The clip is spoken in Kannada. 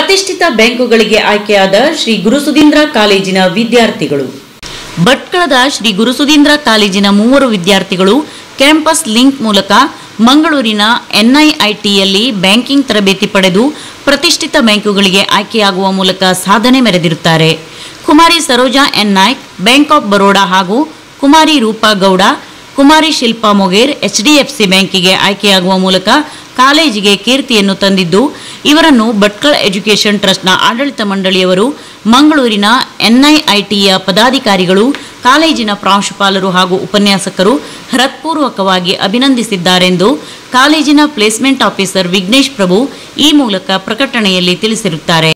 ಪ್ರತಿಷ್ಠಿತ ಬ್ಯಾಂಕುಗಳಿಗೆ ಆಯ್ಕೆಯಾದ ಶ್ರೀ ಗುರುಸುಧೀಂದ್ರ ಕಾಲೇಜಿನ ವಿದ್ಯಾರ್ಥಿಗಳು ಭಟ್ಕಳದ ಶ್ರೀ ಗುರುಸುಧೀಂದ್ರ ಕಾಲೇಜಿನ ಮೂವರು ವಿದ್ಯಾರ್ಥಿಗಳು ಕ್ಯಾಂಪಸ್ ಲಿಂಕ್ ಮೂಲಕ ಮಂಗಳೂರಿನ ಎನ್ಐಐಟಿಯಲ್ಲಿ ಬ್ಯಾಂಕಿಂಗ್ ತರಬೇತಿ ಪಡೆದು ಪ್ರತಿಷ್ಠಿತ ಬ್ಯಾಂಕುಗಳಿಗೆ ಆಯ್ಕೆಯಾಗುವ ಮೂಲಕ ಸಾಧನೆ ಮೆರೆದಿರುತ್ತಾರೆ Kumari Saroja N Naik bank of Baroda ಹಾಗೂ ಕುಮಾರಿ ರೂಪಾ ಗೌಡ ಕುಮಾರಿ ಶಿಲ್ಪಾ ಮೊಗೇರ್ ಎಚ್ಡಿಎಫ್ಸಿ ಬ್ಯಾಂಕಿಗೆ ಆಯ್ಕೆಯಾಗುವ ಮೂಲಕ ಕಾಲೇಜಿಗೆ ಕೀರ್ತಿಯನ್ನು ತಂದಿದ್ದು ಇವರನ್ನು ಭಟ್ಕಳ ಎಜುಕೇಷನ್ ಟ್ರಸ್ಟ್ನ ಆಡಳಿತ ಮಂಡಳಿಯವರು ಮಂಗಳೂರಿನ ಎನ್ಐಐಟಿಯ ಪದಾಧಿಕಾರಿಗಳು ಕಾಲೇಜಿನ ಪ್ರಾಂಶುಪಾಲರು ಹಾಗೂ ಉಪನ್ಯಾಸಕರು ಹೃತ್ಪೂರ್ವಕವಾಗಿ ಅಭಿನಂದಿಸಿದ್ದಾರೆಂದು ಕಾಲೇಜಿನ ಪ್ಲೇಸ್ಮೆಂಟ್ ಆಫೀಸರ್ ವಿಘ್ನೇಶ್ ಪ್ರಭು ಈ ಮೂಲಕ ಪ್ರಕಟಣೆಯಲ್ಲಿ ತಿಳಿಸಿರುತ್ತಾರೆ